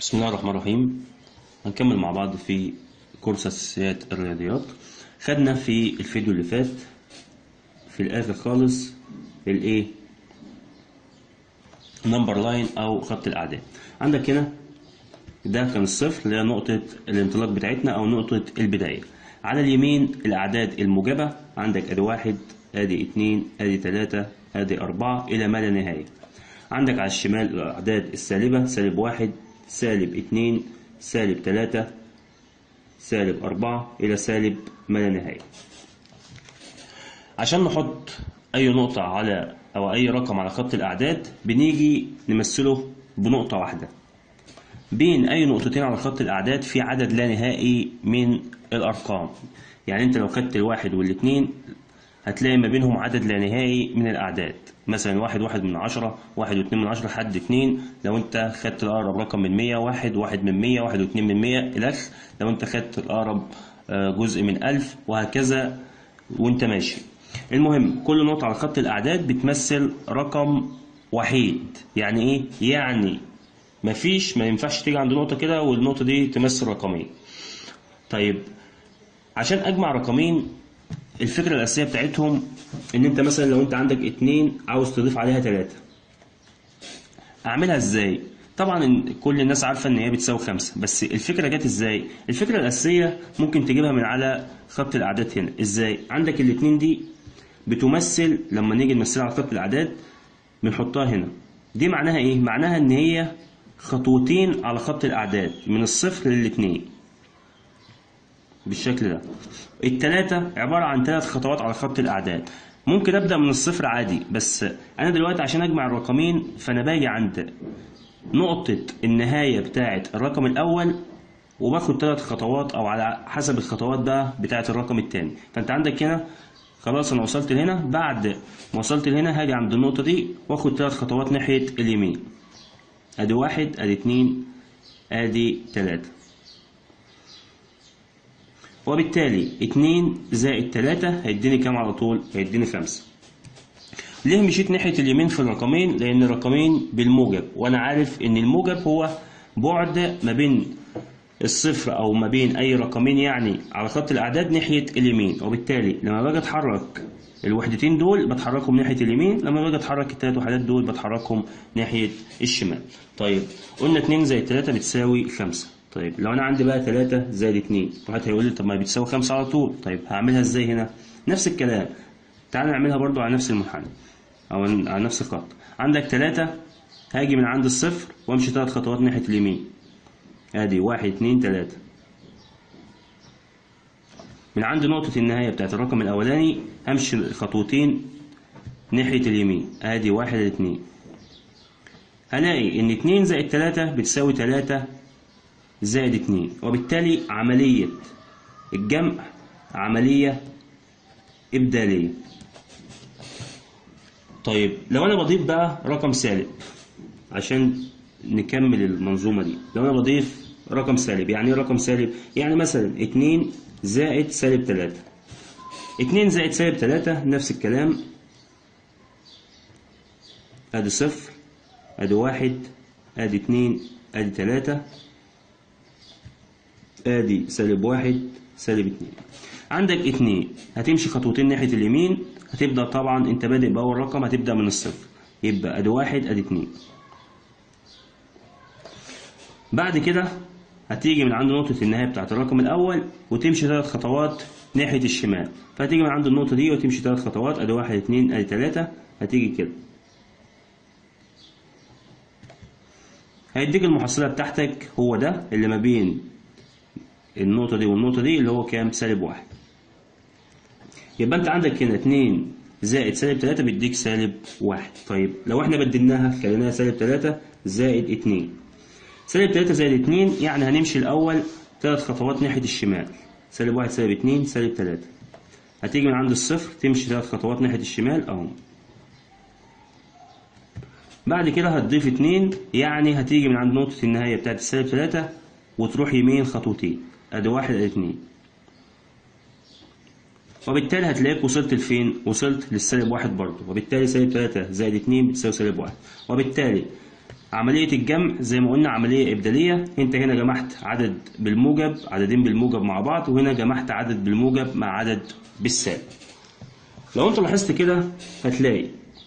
بسم الله الرحمن الرحيم هنكمل مع بعض في كورس أساسيات الرياضيات خدنا في الفيديو اللي فات في الآخر خالص الإيه نمبر لاين أو خط الأعداد عندك هنا ده كان الصفر اللي هي نقطة الانطلاق بتاعتنا أو نقطة البداية على اليمين الأعداد الموجبة عندك أدي واحد أدي اتنين أدي تلاتة أدي أربعة إلى ما لا نهاية عندك على الشمال الأعداد السالبة سالب واحد سالب اتنين سالب تلاتة سالب أربعة إلى سالب ما لا نهاية عشان نحط أي نقطة على أو أي رقم على خط الأعداد بنيجي نمثله بنقطة واحدة بين أي نقطتين على خط الأعداد في عدد لا نهائي من الأرقام يعني أنت لو خدت الواحد والاتنين هتلاقي ما بينهم عدد لا نهائي من الأعداد مثلا واحد واحد من عشرة واحد واتنين من عشرة لحد اتنين لو انت خدت الأقرب رقم من مية واحد واحد من مية واحد واتنين من مية الأخ لو انت خدت الأقرب جزء من ألف وهكذا وانت ماشي المهم كل نقطة على خط الأعداد بتمثل رقم وحيد يعني ايه؟ يعني مفيش ما ينفعش تيجي عند نقطة كده والنقطة دي تمثل رقمين طيب عشان أجمع رقمين الفكرة الأساسية بتاعتهم إن أنت مثلا لو أنت عندك اتنين عاوز تضيف عليها تلاتة أعملها إزاي؟ طبعا كل الناس عارفة إن هي بتساوي خمسة بس الفكرة جت إزاي؟ الفكرة الأساسية ممكن تجيبها من على خط الأعداد هنا إزاي؟ عندك الاتنين دي بتمثل لما نيجي نمثلها على خط الأعداد بنحطها هنا دي معناها إيه؟ معناها إن هي خطوتين على خط الأعداد من الصفر للاتنين بالشكل ده التلاتة عبارة عن تلات خطوات على خط الأعداد ممكن أبدأ من الصفر عادي بس أنا دلوقتي عشان أجمع الرقمين فأنا باجي عند نقطة النهاية بتاعة الرقم الأول وباخد تلات خطوات أو على حسب الخطوات بقى بتاعة الرقم التاني فأنت عندك هنا خلاص أنا وصلت لهنا بعد ما وصلت لهنا هاجي عند النقطة دي وآخد تلات خطوات ناحية اليمين أدي واحد أدي اتنين أدي تلاتة وبالتالي اتنين زائد تلاتة هيديني كام على طول؟ هيديني خمسة. ليه مشيت ناحية اليمين في الرقمين؟ لأن الرقمين بالموجب وأنا عارف إن الموجب هو بعد ما بين الصفر أو ما بين أي رقمين يعني على خط الأعداد ناحية اليمين وبالتالي لما باجي أتحرك الوحدتين دول بتحركهم ناحية اليمين لما باجي أتحرك التلات وحدات دول بتحركهم ناحية الشمال. طيب قلنا اتنين زائد تلاتة بتساوي خمسة. طيب لو انا عندي بقى 3 زائد 2 واحد هيقول لي طب ما بتساوي 5 على طول طيب هعملها ازاي هنا نفس الكلام تعال نعملها برضو على نفس المنحنى او على نفس الخط عندك 3 هاجي من عند الصفر وامشي 3 خطوات ناحيه اليمين ادي 1 2 3 من عند نقطة النهاية بتاعت الرقم الأولاني همشي خطوتين ناحية اليمين ادي 1 2 هلاقي إن 2 زائد 3 بتساوي 3 زائد اتنين وبالتالي عملية الجمع عملية إبدالية طيب لو أنا بضيف بقى رقم سالب عشان نكمل المنظومة دي لو أنا بضيف رقم سالب يعني إيه رقم سالب؟ يعني مثلا اتنين زائد سالب تلاتة اتنين زائد سالب تلاتة نفس الكلام ادي صفر ادي واحد ادي اتنين ادي تلاتة ادي سالب واحد سالب اتنين عندك اتنين هتمشي خطوتين ناحية اليمين هتبدأ طبعا انت بادئ بأول رقم هتبدأ من الصفر يبقى ادي واحد ادي اتنين بعد كده هتيجي من عند نقطة النهاية بتاعت الرقم الأول وتمشي ثلاث خطوات ناحية الشمال فهتيجي من عند النقطة دي وتمشي ثلاث خطوات ادي واحد اتنين ادي تلاتة هتيجي كده هيديك المحصلة بتاعتك هو ده اللي ما بين النقطة دي والنقطة دي اللي هو كام؟ سالب واحد. يبقى أنت عندك هنا اتنين زائد سالب تلاتة بيديك سالب واحد. طيب لو احنا بدلناها خليناها سالب تلاتة زائد اتنين. سالب تلاتة زائد اتنين يعني هنمشي الأول تلات خطوات ناحية الشمال. سالب واحد سالب اتنين سالب تلاتة. هتيجي من عند الصفر تمشي تلات خطوات ناحية الشمال أهو. بعد كده هتضيف اتنين يعني هتيجي من عند نقطة النهاية بتاعت السالب تلاتة وتروح يمين خطوتين. ادي واحد ادي اتنين وبالتالي هتلاقيك وصلت لفين؟ وصلت للسالب واحد برضه وبالتالي سالب تلاتة زائد اتنين بتساوي سالب واحد وبالتالي عملية الجمع زي ما قلنا عملية إبدالية أنت هنا جمعت عدد بالموجب عددين بالموجب مع بعض وهنا جمعت عدد بالموجب مع عدد بالسالب لو أنت لاحظت كده هتلاقي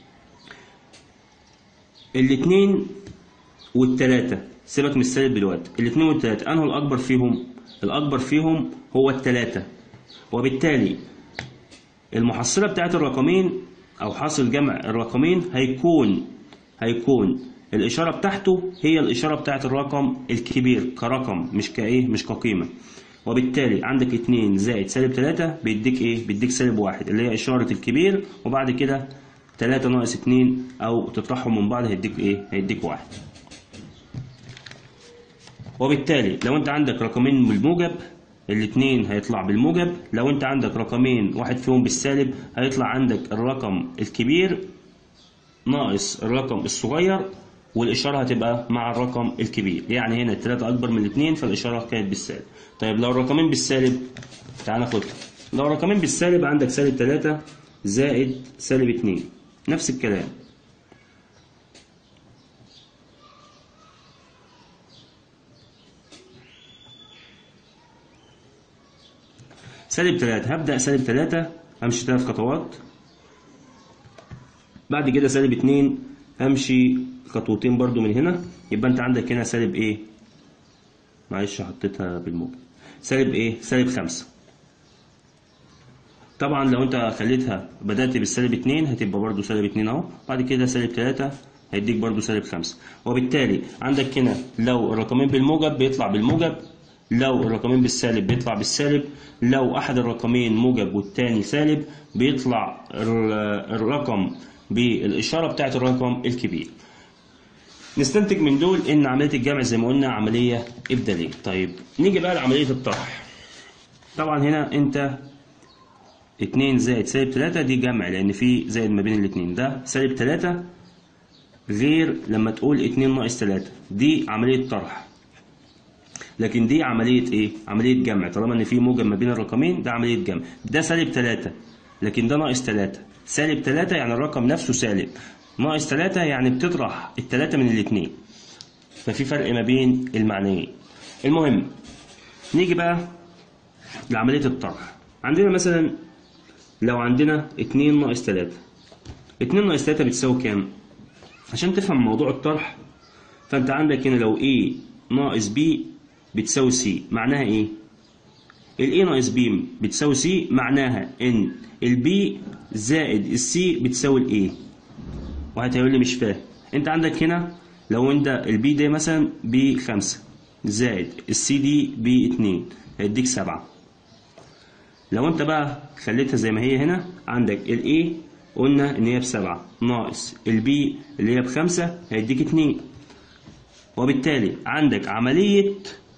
الاتنين والتلاتة سيبك من السالب دلوقتي الاتنين والتلاتة أنه الأكبر فيهم الأكبر فيهم هو التلاتة وبالتالي المحصلة بتاعت الرقمين أو حاصل جمع الرقمين هيكون هيكون الإشارة بتاعته هي الإشارة بتاعت الرقم الكبير كرقم مش كإيه مش كقيمة وبالتالي عندك اتنين زائد سالب تلاتة بيديك إيه بيديك سالب واحد اللي هي إشارة الكبير وبعد كده تلاتة ناقص اتنين أو تطرحهم من بعض هيديك إيه هيديك واحد وبالتالي لو انت عندك رقمين بالموجب الاثنين هيطلع بالموجب لو انت عندك رقمين واحد فيهم بالسالب هيطلع عندك الرقم الكبير ناقص الرقم الصغير والإشارة هتبقى مع الرقم الكبير يعني هنا التلاتة أكبر من الاثنين فالإشارة كانت بالسالب طيب لو الرقمين بالسالب تعال ناخدها لو الرقمين بالسالب عندك سالب تلاتة زائد سالب اتنين نفس الكلام سالب تلاتة هبدأ سالب تلاتة همشي تلات خطوات بعد كده سالب اتنين همشي خطوتين برضو من هنا يبقى انت عندك هنا سالب ايه معلش حطيتها بالموجب سالب ايه سالب خمسة طبعا لو انت خليتها بدأت بالسالب اتنين هتبقى برضو سالب اتنين اهو بعد كده سالب تلاتة هيديك برضو سالب خمسة وبالتالي عندك هنا لو الرقمين بالموجب بيطلع بالموجب لو الرقمين بالسالب بيطلع بالسالب لو احد الرقمين موجب والتاني سالب بيطلع ال- الرقم بالاشاره بتاعت الرقم الكبير نستنتج من دول ان عمليه الجمع زي ما قلنا عمليه ابداليه طيب نيجي بقى لعمليه الطرح طبعا هنا انت 2 زائد سالب 3 دي جمع لان في زائد ما بين الاثنين ده سالب 3 غير لما تقول 2 ناقص 3 دي عمليه طرح لكن دي عملية ايه؟ عملية جمع طالما ان في موجب ما بين الرقمين ده عملية جمع ده سالب 3 لكن ده ناقص 3 سالب 3 يعني الرقم نفسه سالب ناقص 3 يعني بتطرح التلاتة من الاتنين ففي فرق ما بين المعنيين المهم نيجي بقى لعملية الطرح عندنا مثلا لو عندنا 2 ناقص 3 2 ناقص 3 بتساوي كام؟ عشان تفهم موضوع الطرح فانت عندك هنا لو A ناقص B بتساوي C معناها ايه؟ ال A ناقص B بتساوي C معناها ان ال B زائد ال C بتساوي ال A واحد هيقول لي مش فاهم انت عندك هنا لو انت ال B ده مثلا ب 5 زائد ال C دي ب 2 هيديك 7 لو انت بقى خليتها زي ما هي هنا عندك ال A قلنا ان هي بسبعة ناقص ال B اللي هي بخمسة هيديك اتنين وبالتالي عندك عملية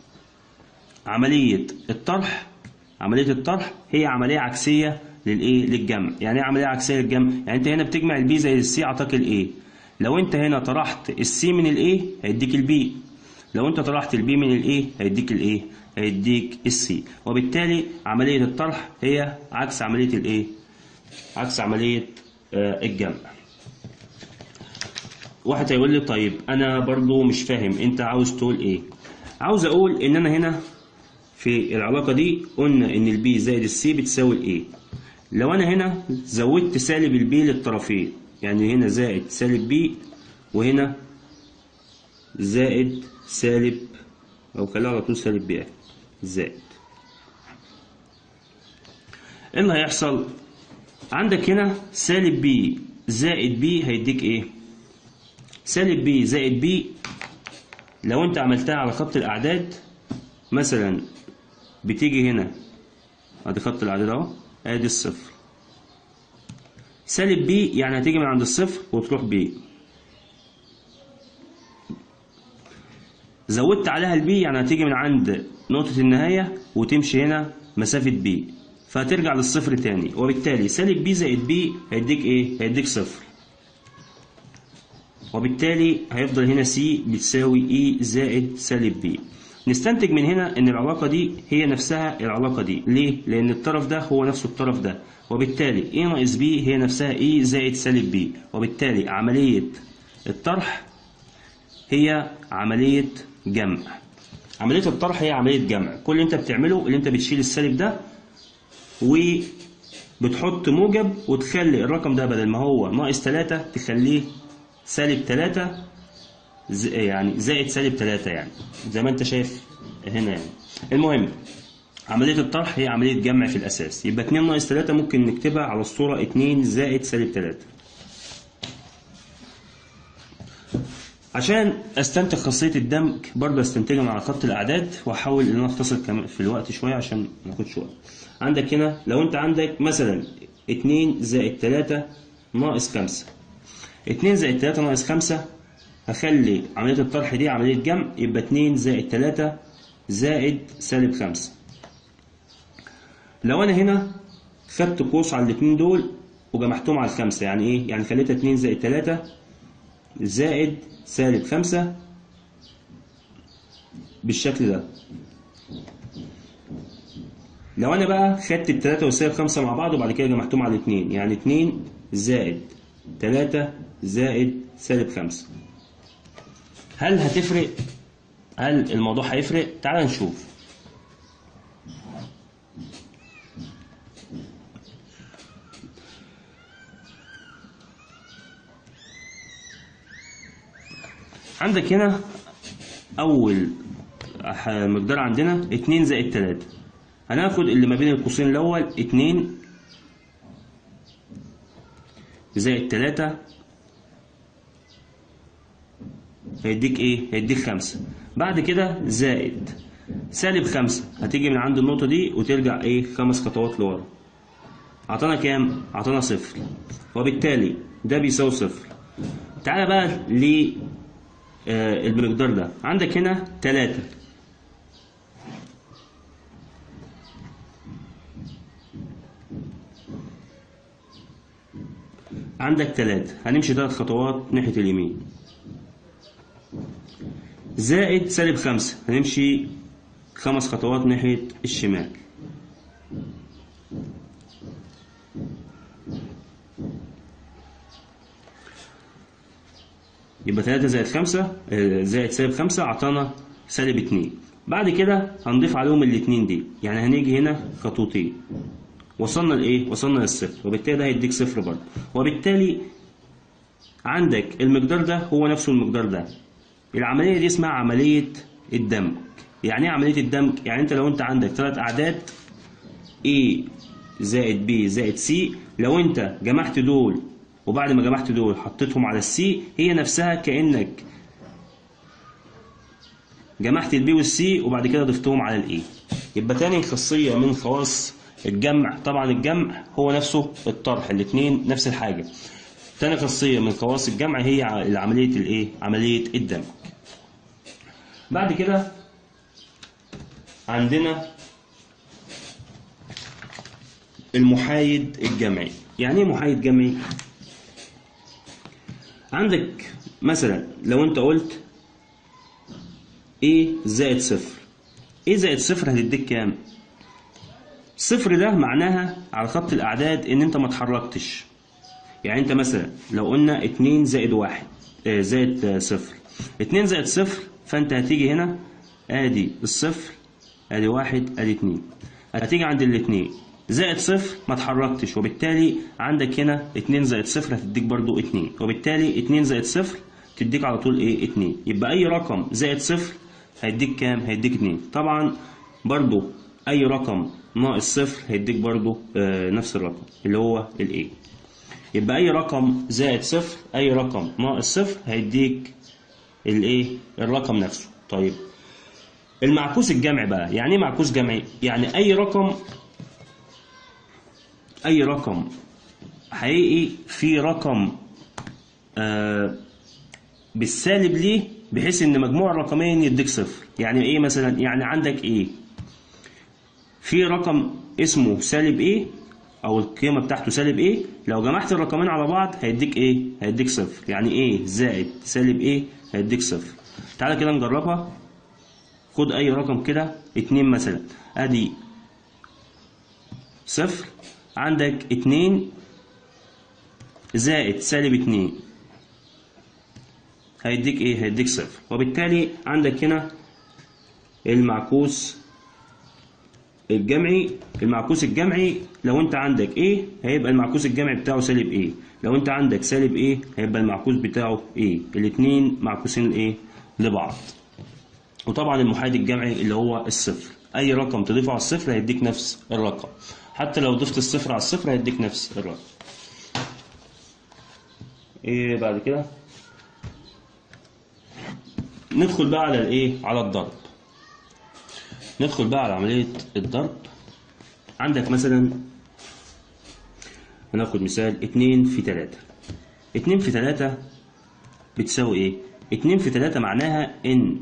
عملية الطرح عملية الطرح هي عملية عكسية للايه للجمع يعني ايه عملية عكسية للجمع يعني انت هنا بتجمع البي زي السي اعطاك الايه لو انت هنا طرحت السي من الايه هيديك البي لو انت طرحت البي من الايه هيديك الايه هيديك السي وبالتالي عملية الطرح هي عكس عملية الايه عكس عملية آه الجمع واحد هيقول لي طيب انا برضو مش فاهم انت عاوز تقول ايه عاوز اقول ان انا هنا في العلاقة دي قلنا ان البي زائد السي بتساوي الايه لو انا هنا زودت سالب البي للطرفين يعني هنا زائد سالب بي وهنا زائد سالب او خليها على طول سالب بي زائد ايه اللي هيحصل عندك هنا سالب بي زائد بي هيديك ايه سالب بي زائد بي لو انت عملتها على خط الاعداد مثلا بتيجي هنا ادي خط الاعداد اهو ادي الصفر سالب بي يعني هتيجي من عند الصفر وتروح بي زودت عليها البي يعني هتيجي من عند نقطة النهاية وتمشي هنا مسافة بي فهترجع للصفر تاني وبالتالي سالب بي زائد بي هيديك ايه؟ هيديك صفر وبالتالي هيفضل هنا سي بتساوي اي زائد سالب بي نستنتج من هنا ان العلاقة دي هي نفسها العلاقة دي ليه؟ لان الطرف ده هو نفسه الطرف ده وبالتالي اي ناقص بي هي نفسها اي زائد سالب بي وبالتالي عملية الطرح هي عملية جمع عملية الطرح هي عملية جمع كل اللي انت بتعمله اللي انت بتشيل السالب ده وبتحط موجب وتخلي الرقم ده بدل ما هو ناقص 3 تخليه سالب 3 ز- يعني زائد سالب 3 يعني زي ما انت شايف هنا يعني المهم عملية الطرح هي عملية جمع في الأساس يبقى 2 ناقص 3 ممكن نكتبها على الصورة 2 زائد سالب 3 عشان استنتج خاصية الدمج برضه استنتجها مع خط الأعداد وأحاول إن أنا أختصر كمان في الوقت شوية عشان ما ناخدش وقت. عندك هنا لو أنت عندك مثلا 2 زائد 3 ناقص 5 2 زائد 3 ناقص 5 هخلي عملية الطرح دي عملية جمع يبقى 2 زائد 3 زائد سالب 5 لو أنا هنا خدت قوس على الاتنين دول وجمعتهم على الخمسة يعني إيه؟ يعني خليتها 2 زائد 3 زائد سالب خمسة بالشكل ده لو انا بقى خدت التلاتة والسالب خمسة مع بعض وبعد كده جمعتهم على الاتنين يعني اتنين زائد تلاتة زائد سالب خمسة هل هتفرق هل الموضوع هيفرق تعال نشوف عندك هنا أول ح- مقدار عندنا اتنين زائد تلاتة هناخد اللي ما بين القوسين الأول اتنين زائد تلاتة هيديك ايه؟ هيديك خمسة بعد كده زائد سالب خمسة هتيجي من عند النقطة دي وترجع ايه خمس خطوات لورا عطانا كام؟ عطانا صفر وبالتالي ده بيساوي صفر تعالى بقى ل آه، المقدار ده عندك هنا تلاتة عندك تلاتة هنمشي تلات خطوات ناحية اليمين زائد سالب خمسة هنمشي خمس خطوات ناحية الشمال يبقى 3 زائد 5 زائد سالب 5 عطانا سالب 2 بعد كده هنضيف عليهم الاتنين دي يعني هنيجي هنا خطوتين وصلنا لايه وصلنا للصفر وبالتالي ده هيديك صفر برضه وبالتالي عندك المقدار ده هو نفسه المقدار ده العمليه دي اسمها عمليه الدمج يعني ايه عمليه الدمج يعني انت لو انت عندك ثلاث اعداد A زائد B زائد C لو انت جمعت دول وبعد ما جمعت دول حطيتهم على السي هي نفسها كأنك جمعت البي والسي وبعد كده ضفتهم على الاي يبقى تاني خاصية من خواص الجمع طبعا الجمع هو نفسه الطرح الاثنين نفس الحاجة تاني خاصية من خواص الجمع هي ع- عملية الايه عملية الدمج بعد كده عندنا المحايد الجمعي يعني ايه محايد جمعي عندك مثلا لو انت قلت ايه زائد صفر ايه زائد صفر هتديك كام صفر ده معناها على خط الاعداد ان انت ما اتحركتش يعني انت مثلا لو قلنا اتنين زائد واحد آه، زائد آه، صفر اتنين زائد صفر فانت هتيجي هنا ادي الصفر ادي واحد ادي اتنين هتيجي عند الاتنين زائد صفر ما اتحركتش وبالتالي عندك هنا اتنين زائد صفر هتديك برضو اتنين وبالتالي اتنين زائد صفر تديك على طول ايه اتنين يبقى اي رقم زائد صفر هيديك كام هيديك اتنين طبعا برضو اي رقم ناقص صفر هيديك برضو آه نفس الرقم اللي هو الايه يبقى اي رقم زائد صفر اي رقم ناقص صفر هيديك الايه الرقم نفسه طيب المعكوس الجمعي بقى يعني ايه معكوس جمعي يعني اي رقم اي رقم حقيقي في رقم آه بالسالب ليه بحيث ان مجموع الرقمين يديك صفر يعني ايه مثلا يعني عندك ايه في رقم اسمه سالب ايه او القيمه بتاعته سالب ايه لو جمعت الرقمين على بعض هيديك ايه هيديك صفر يعني ايه زائد سالب ايه هيديك صفر تعالى كده نجربها خد اي رقم كده اتنين مثلا ادي صفر عندك اتنين زائد سالب اتنين هيديك ايه هيديك صفر وبالتالي عندك هنا المعكوس الجمعي المعكوس الجمعي لو انت عندك ايه هيبقى المعكوس الجمعي بتاعه سالب ايه لو انت عندك سالب ايه هيبقى المعكوس بتاعه ايه الاتنين معكوسين ايه لبعض وطبعا المحايد الجمعي اللي هو الصفر اي رقم تضيفه على الصفر هيديك نفس الرقم حتى لو ضفت الصفر على الصفر هيديك نفس الرقم ايه بعد كده ندخل بقى على الايه على الضرب ندخل بقى على عملية الضرب عندك مثلا هناخد مثال اتنين في تلاتة اتنين في تلاتة بتساوي ايه اتنين في تلاتة معناها ان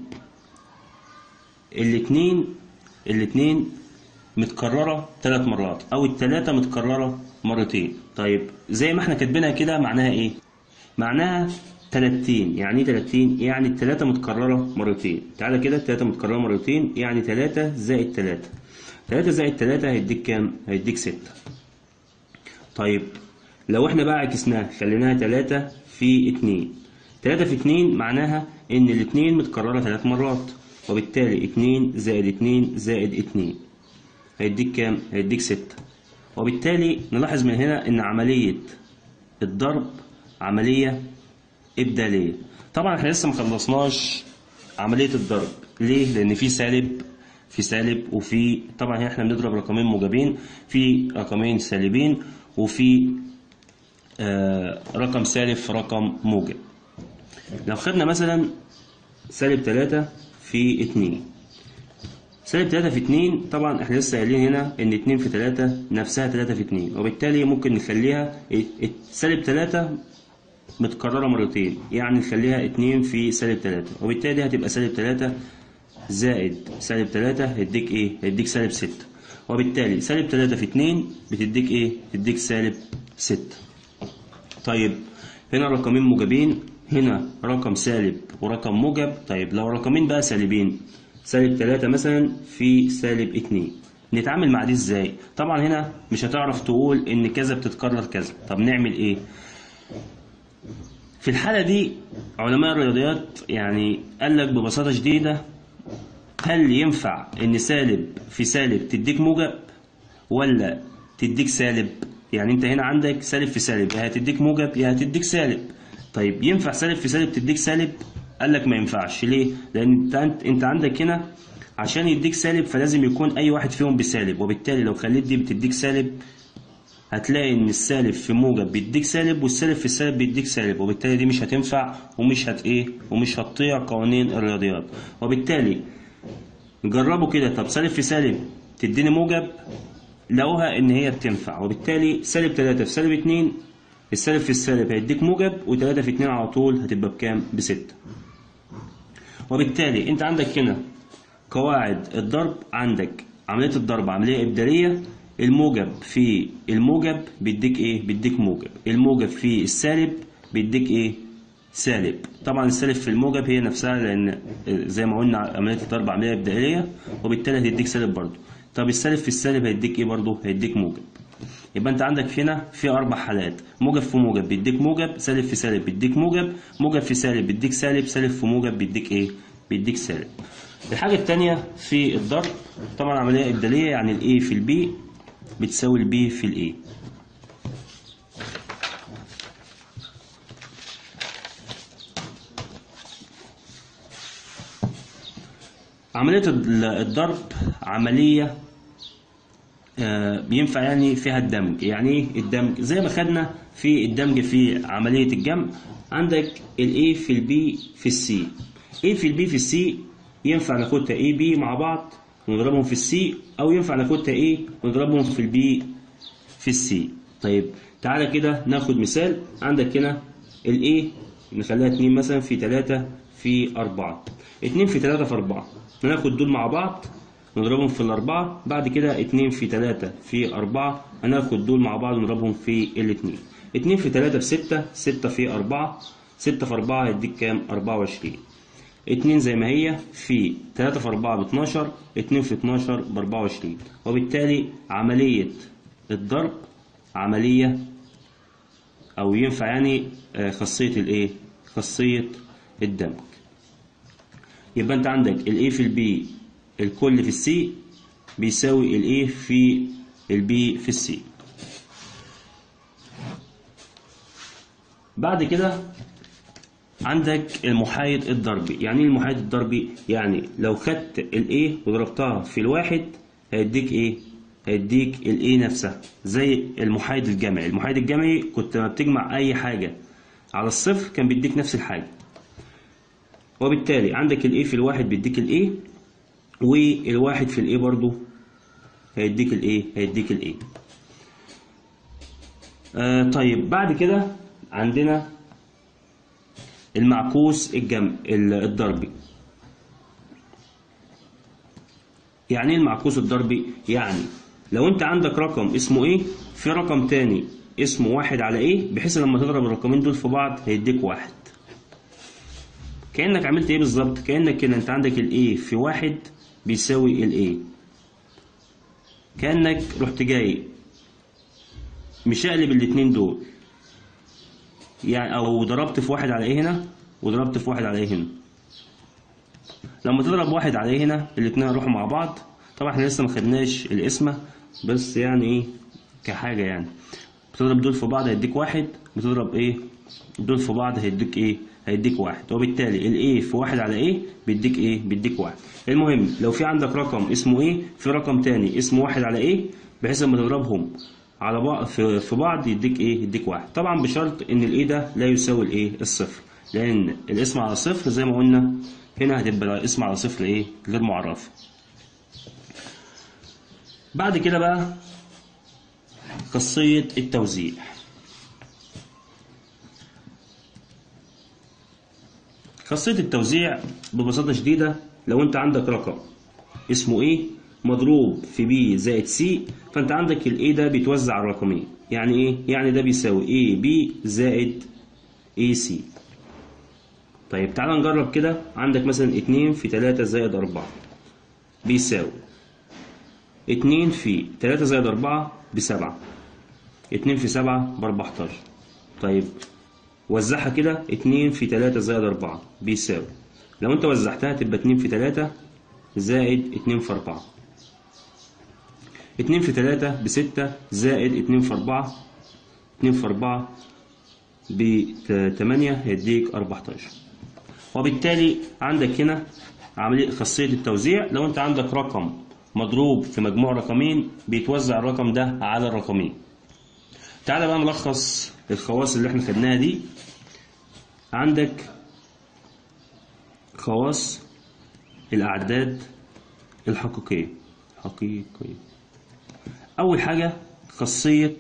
الاتنين الاتنين متكررة تلات مرات او التلاتة متكررة مرتين طيب زي ما احنا كاتبينها كده معناها ايه معناها تلاتين يعني ايه تلاتين يعني التلاتة متكررة مرتين تعالى كده التلاتة متكررة مرتين يعني تلاتة زائد تلاتة تلاتة زائد تلاتة هيديك كام هيديك ستة طيب لو احنا بقى عكسناها خليناها تلاتة في اتنين تلاتة في اتنين معناها ان الاتنين متكررة تلات مرات وبالتالي اتنين زائد اتنين زائد اتنين هيديك كام هيديك ستة وبالتالي نلاحظ من هنا ان عملية الضرب عملية إبدالية طبعا احنا لسه مخلصناش عملية الضرب ليه؟ لأن في سالب في سالب وفي طبعا احنا بنضرب رقمين موجبين في رقمين سالبين وفي آه رقم سالب في رقم موجب لو خدنا مثلا سالب تلاتة في اتنين سالب تلاتة في اتنين طبعا احنا لسه قايلين هنا ان اتنين في تلاتة نفسها تلاتة في اتنين وبالتالي ممكن نخليها سالب تلاتة متكررة مرتين يعني نخليها اتنين في سالب تلاتة وبالتالي دي هتبقى سالب تلاتة زائد سالب تلاتة هيديك ايه؟ هيديك سالب ستة وبالتالي سالب تلاتة في اتنين بتديك ايه؟ بتديك سالب ستة طيب هنا رقمين موجبين هنا رقم سالب ورقم موجب طيب لو رقمين بقى سالبين سالب تلاتة مثلا في سالب اتنين نتعامل مع دي ازاي؟ طبعا هنا مش هتعرف تقول ان كذا بتتكرر كذا طب نعمل ايه؟ في الحالة دي علماء الرياضيات يعني قال لك ببساطة شديدة هل ينفع إن سالب في سالب تديك موجب ولا تديك سالب؟ يعني أنت هنا عندك سالب في سالب يا هتديك موجب يا هتديك سالب. طيب ينفع سالب في سالب تديك سالب؟ قال لك ما ينفعش ليه؟ لأن أنت أنت عندك هنا عشان يديك سالب فلازم يكون أي واحد فيهم بسالب وبالتالي لو خليت دي بتديك سالب هتلاقي ان السالب في موجب بيديك سالب والسالب في السالب بيديك سالب وبالتالي دي مش هتنفع ومش هت ايه ومش هتطيع قوانين الرياضيات وبالتالي جربوا كده طب سالب في سالب تديني موجب لقوها ان هي بتنفع وبالتالي سالب 3 في سالب 2 السالب في السالب هيديك موجب و3 في 2 على طول هتبقى بكام بستة وبالتالي انت عندك هنا قواعد الضرب عندك عملية الضرب عملية إبدالية الموجب في الموجب بيديك ايه بيديك موجب الموجب في السالب بيديك ايه سالب طبعا السالب في الموجب هي نفسها لان زي ما قلنا عمليه الضرب عمليه ابداليه وبالتالي هتديك سالب برضه طب السالب في السالب هيديك ايه برضه هيديك موجب يبقى انت عندك هنا في اربع حالات موجب في موجب بيديك موجب سالب في سالب بيديك موجب موجب في سالب بيديك سالب سالب في موجب بيديك ايه بيديك سالب الحاجه الثانيه في الضرب طبعا عمليه ابداليه يعني الاي في البي بتساوي البي في الاي عملية الضرب عملية بينفع يعني فيها الدمج يعني ايه الدمج زي ما خدنا في الدمج في عملية الجمع عندك الاي في البي في السي ايه في البي في السي ينفع ناخدها اي بي مع بعض ونضربهم في السي او ينفع ناخدها ايه ونضربهم في البي في السي طيب تعالى كده ناخد مثال عندك هنا الايه نخليها 2 مثلا في 3 في 4 2 في 3 في 4 هناخد دول مع بعض نضربهم في الأربعة بعد كده 2 في 3 في 4 هناخد دول مع بعض ونضربهم في الاثنين 2 في 3 في 6 6 في 4 6 في 4 هيديك كام 24 2 زي ما هي في 3 في 4 ب 12 2 في 12 ب 24 وبالتالي عملية الضرب عملية أو ينفع يعني خاصية الإيه؟ خاصية الدمج يبقى انت عندك ال A في ال B الكل في ال C بيساوي ال A في ال B في ال C بعد كده عندك المحايد الضربي يعني ايه المحايد الضربي يعني لو خدت ال A وضربتها في الواحد هيديك ايه هيديك ال A نفسها زي المحايد الجمعي المحايد الجمعي كنت لما بتجمع اي حاجة على الصفر كان بيديك نفس الحاجة وبالتالي عندك ال A في الواحد بيديك ال A والواحد في ال A برضو هيديك ال A هيديك ال A آه طيب بعد كده عندنا المعكوس الجمع الضربي يعني ايه المعكوس الضربي يعني لو انت عندك رقم اسمه ايه في رقم تاني اسمه واحد على ايه بحيث لما تضرب الرقمين دول في بعض هيديك واحد كأنك عملت ايه بالظبط كأنك كده انت عندك الايه في واحد بيساوي الايه كأنك رحت جاي مشقلب الاتنين دول يعني او ضربت في واحد على ايه هنا وضربت في واحد على ايه هنا لما تضرب واحد على ايه هنا الاتنين هيروحوا مع بعض طبعا احنا لسه ما خدناش القسمه بس يعني ايه كحاجه يعني بتضرب دول في بعض هيديك واحد بتضرب ايه دول في بعض هيديك ايه هيديك واحد وبالتالي الايه في واحد على ايه بيديك ايه بيديك واحد المهم لو في عندك رقم اسمه ايه في رقم تاني اسمه واحد على ايه بحيث لما تضربهم على بعض في, في بعض يديك ايه يديك واحد طبعا بشرط ان الايه ده لا يساوي الايه الصفر لان الاسم على صفر زي ما قلنا هنا هتبقى الاسم على صفر ايه غير معرف بعد كده بقى خاصية التوزيع خاصية التوزيع ببساطة شديدة لو انت عندك رقم اسمه ايه مضروب في بي زائد سي فانت عندك الاي ده بيتوزع على رقمين يعني ايه يعني ده بيساوي اي بي زائد اي سي طيب تعال نجرب كده عندك مثلا اتنين في تلاتة زائد أربعة بيساوي اتنين في تلاتة زائد أربعة بسبعة اتنين في سبعة بأربعتاشر طيب وزعها كده اتنين في تلاتة زائد أربعة بيساوي لو انت وزعتها تبقى اتنين في تلاتة زائد اتنين في أربعة اتنين في تلاتة بستة زائد اتنين في أربعة اتنين في أربعة بتمانية هيديك أربعتاشر وبالتالي عندك هنا عملية خاصية التوزيع لو انت عندك رقم مضروب في مجموع رقمين بيتوزع الرقم ده على الرقمين تعالى بقى نلخص الخواص اللي احنا خدناها دي عندك خواص الأعداد الحقيقية حقيقية أول حاجة خاصية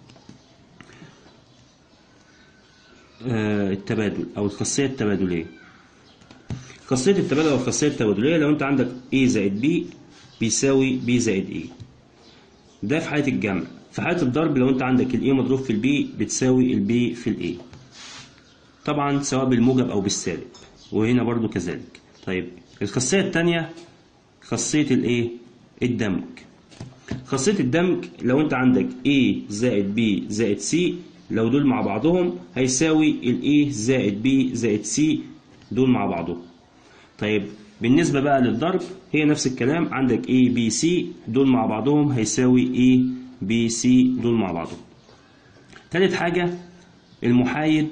آه، التبادل أو الخاصية التبادلية خاصية التبادل أو الخاصية التبادلية لو أنت عندك A زائد B بيساوي B زائد A ده في حالة الجمع في حالة الضرب لو أنت عندك ال A مضروب في ال B بتساوي ال B في ال A طبعا سواء بالموجب أو بالسالب وهنا برضو كذلك طيب الخاصية التانية خاصية الايه الدمج خاصية الدمج لو انت عندك A زائد B زائد C لو دول مع بعضهم هيساوي ال A زائد B زائد C دول مع بعضهم طيب بالنسبة بقى للضرب هي نفس الكلام عندك A B C دول مع بعضهم هيساوي A B C دول مع بعضهم تالت حاجة المحايد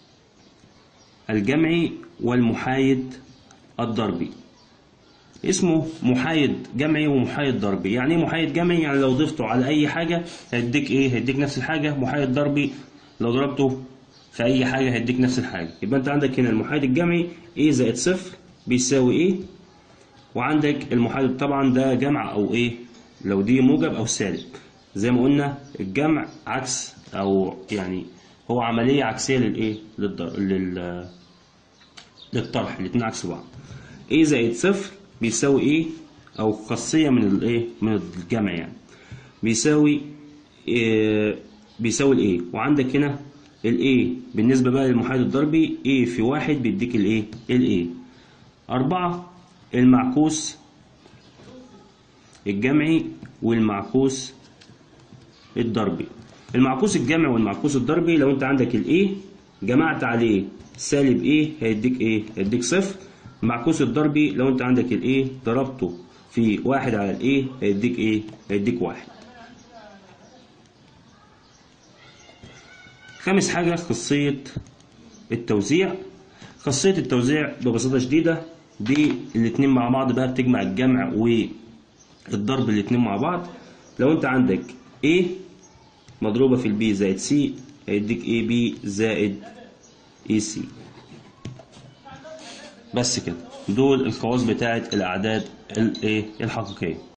الجمعي والمحايد الضربي اسمه محايد جمعي ومحايد ضربي يعني ايه محايد جمعي يعني لو ضفته على اي حاجة هيديك ايه هيديك نفس الحاجة محايد ضربي لو ضربته في اي حاجة هيديك نفس الحاجة يبقى انت عندك هنا المحايد الجمعي ايه زائد صفر بيساوي ايه وعندك المحايد طبعا ده جمع او ايه لو دي موجب او سالب زي ما قلنا الجمع عكس او يعني هو عملية عكسية للايه للضر... لل للطرح الاتنين عكس بعض a زائد صفر بيساوي ايه او خاصية من الايه من الجمع يعني بيساوي إيه بيساوي الايه وعندك هنا الايه بالنسبة بقى للمحايد الضربي a في واحد بيديك الايه الايه أربعة المعكوس الجمعي والمعكوس الضربي المعكوس الجمعي والمعكوس الضربي لو انت عندك الايه جمعت عليه سالب ايه هيديك ايه هيديك صفر معكوس الضربي لو انت عندك الايه ضربته في واحد على الايه هيديك ايه هيديك واحد خامس حاجة خاصية التوزيع خاصية التوزيع ببساطة شديدة دي الاتنين مع بعض بقى بتجمع الجمع والضرب الاتنين مع بعض لو انت عندك A مضروبة في البي زائد C هيديك اي بي زائد اي سي بس كده دول الخواص بتاعت الاعداد الايه الحقيقيه